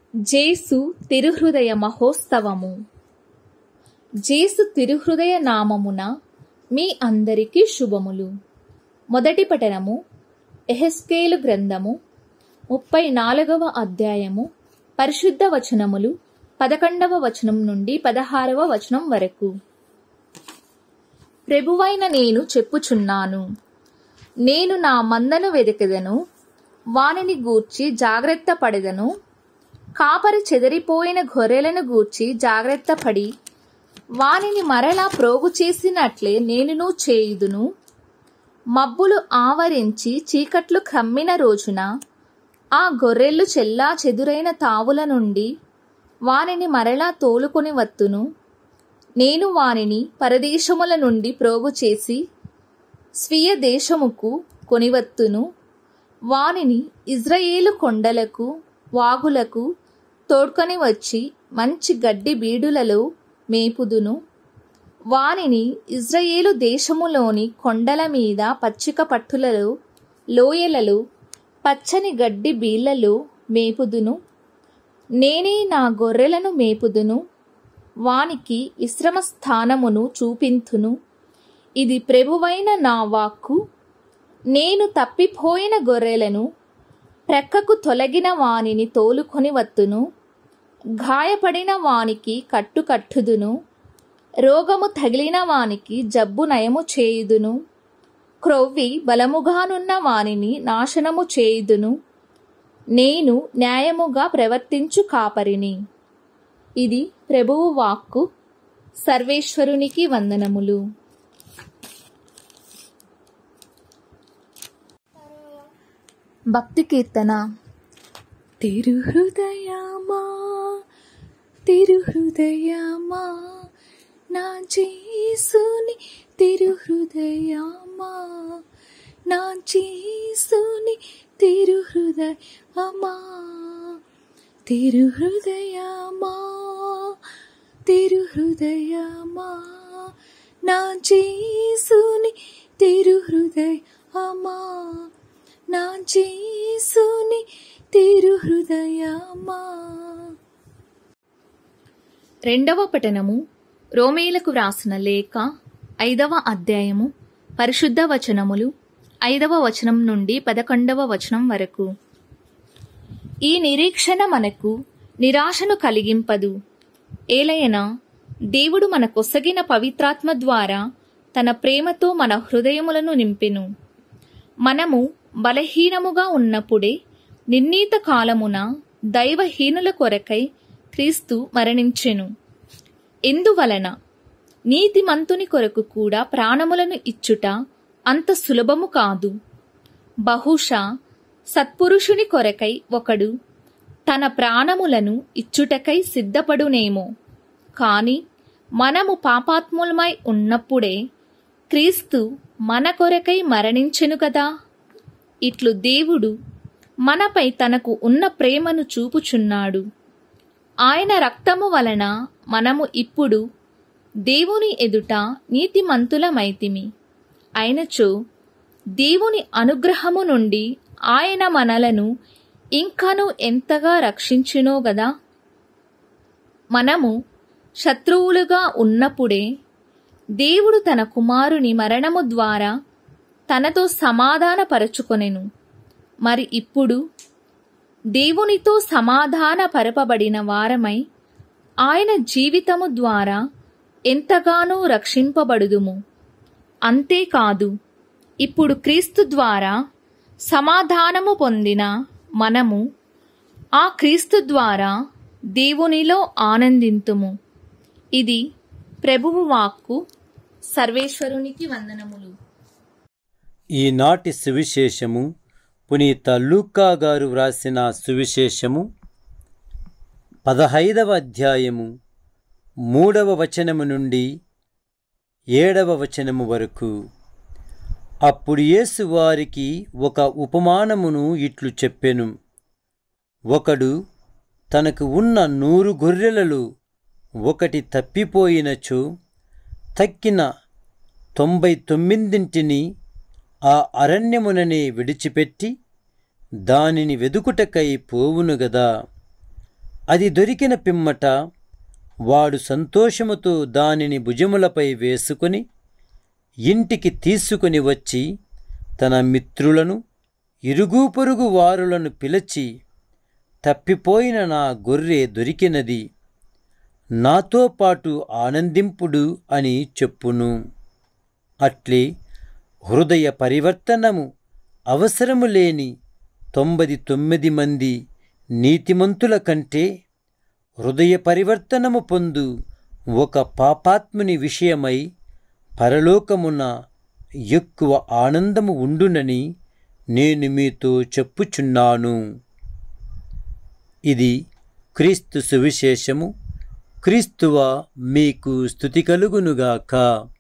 జేసు తిరుహృదయ మహోత్సవము జేసు తిరుహృదయ నామమున మీ అందరికీ శుభములు మొదటి పఠనము ఎహెస్కేలు గ్రంథము ముప్పై నాలుగవ అధ్యాయము పరిశుద్ధ వచనములు పదకొండవ వచనం నుండి పదహారవ వచనం వరకు ప్రభువైన నేను చెప్పుచున్నాను నేను నా మందను వెదకెదను వానిని గూర్చి జాగ్రత్త పడెదను కాపరి చెదిరిపోయిన గొర్రెలను గూర్చి జాగ్రత్త పడి వానిని మరలా ప్రోగు చేసినట్లే నేనును చేయుదును మబ్బులు ఆవరించి చీకట్లు కమ్మిన రోజున ఆ గొర్రెలు చెల్లా చెదురైన తావుల నుండి వానిని మరలా తోలుకొని వత్తును నేను వానిని పరదేశముల నుండి ప్రోగు చేసి స్వీయ దేశముకు కొనివత్తును వానిని ఇజ్రాయేలు కొండలకు వాగులకు తోడ్కొని వచ్చి మంచి గడ్డి బీడులలో మేపుదును వానిని ఇజ్రాయేలు దేశములోని కొండల మీద పచ్చిక పట్టులలో లోయలలో పచ్చని గడ్డి బీళ్లలో మేపుదును నేనే నా గొర్రెలను మేపుదును వానికి విశ్రమ స్థానమును చూపింతును ఇది ప్రభువైన నా వాక్కు నేను తప్పిపోయిన గొర్రెలను ప్రక్కకు తొలగిన వానిని తోలుకొని వత్తును గాయపడిన వానికి కట్టు కట్టుదును రోగము తగిలిన వానికి జబ్బు నయము చేయుదును క్రొవ్వి బలముగానున్న వానిని నాశనము చేయుదును నేను న్యాయముగా ప్రవర్తించు కాపరిని ఇది ప్రభువు వాక్కు సర్వేశ్వరునికి వందనములు భక్తి కీర్తన తిరుహృదయమా తిరుహృదయమా నా జీసుని తిరుహృదయమా నా జీసుని తిరుహృదయమా తిరుహృదయమా తిరుహృదయమా నా జీసుని తిరుహృదయమా నా జీసుని తిరుహృదయమా రెండవ పఠనము రోమేలకు వ్రాసిన లేఖ ఐదవ అధ్యాయము పరిశుద్ధ వచనములు ఐదవ వచనం నుండి పదకొండవ వచనం వరకు ఈ నిరీక్షణ మనకు నిరాశను కలిగింపదు ఏలయన దేవుడు మన కొసగిన పవిత్రాత్మ ద్వారా తన ప్రేమతో మన హృదయములను నింపెను మనము బలహీనముగా ఉన్నప్పుడే నిర్ణీత కాలమున దైవహీనుల కొరకై క్రీస్తు మరణించెను ఎందువలన నీతిమంతుని కొరకు కూడా ప్రాణములను ఇచ్చుట అంత సులభము కాదు బహుశా సత్పురుషుని కొరకై ఒకడు తన ప్రాణములను ఇచ్చుటకై సిద్ధపడునేమో కాని మనము పాపాత్ములమై ఉన్నప్పుడే క్రీస్తు మన కొరకై మరణించెను కదా ఇట్లు దేవుడు మనపై తనకు ఉన్న ప్రేమను చూపుచున్నాడు ఆయన రక్తము వలన మనము ఇప్పుడు దేవుని ఎదుట నీతిమంతులమైతిమి అయినచో దేవుని అనుగ్రహము నుండి ఆయన మనలను ఇంకను ఎంతగా రక్షించునో గదా మనము శత్రువులుగా ఉన్నప్పుడే దేవుడు తన కుమారుని మరణము ద్వారా తనతో సమాధానపరచుకొనెను మరి ఇప్పుడు దేవునితో సమాధాన పరపబడిన వారమై ఆయన జీవితము ద్వారా ఎంతగానో రక్షింపబడుదుము అంతేకాదు ఇప్పుడు క్రీస్తు ద్వారా సమాధానము పొందిన మనము ఆ క్రీస్తు ద్వారా దేవునిలో ఆనందింతుము ఇది ప్రభువు వాక్కు సర్వేశ్వరునికి వందనములు ఈనాటి సువిశేషము పునీత లూకా గారు వ్రాసిన సువిశేషము పదహైదవ అధ్యాయము మూడవ వచనము నుండి ఏడవ వచనము వరకు అప్పుడు యేసు వారికి ఒక ఉపమానమును ఇట్లు చెప్పెను ఒకడు తనకు ఉన్న నూరు గొర్రెలలో ఒకటి తప్పిపోయినచో తక్కిన తొంభై తొమ్మిదింటిని ఆ అరణ్యముననే విడిచిపెట్టి దానిని వెదుకుటకై పోవును గదా అది దొరికిన పిమ్మట వాడు సంతోషముతో దానిని భుజములపై వేసుకొని ఇంటికి తీసుకుని వచ్చి తన మిత్రులను ఇరుగు పొరుగు వారులను పిలిచి తప్పిపోయిన నా గొర్రె దొరికినది నాతో పాటు ఆనందింపుడు అని చెప్పును అట్లే హృదయ పరివర్తనము అవసరము లేని తొంభది తొమ్మిది మంది నీతిమంతుల కంటే హృదయ పరివర్తనము పొందు ఒక పాపాత్ముని విషయమై పరలోకమున ఎక్కువ ఆనందము ఉండునని నేను మీతో చెప్పుచున్నాను ఇది క్రీస్తు సువిశేషము క్రీస్తువ మీకు స్థుతి కలుగునుగాక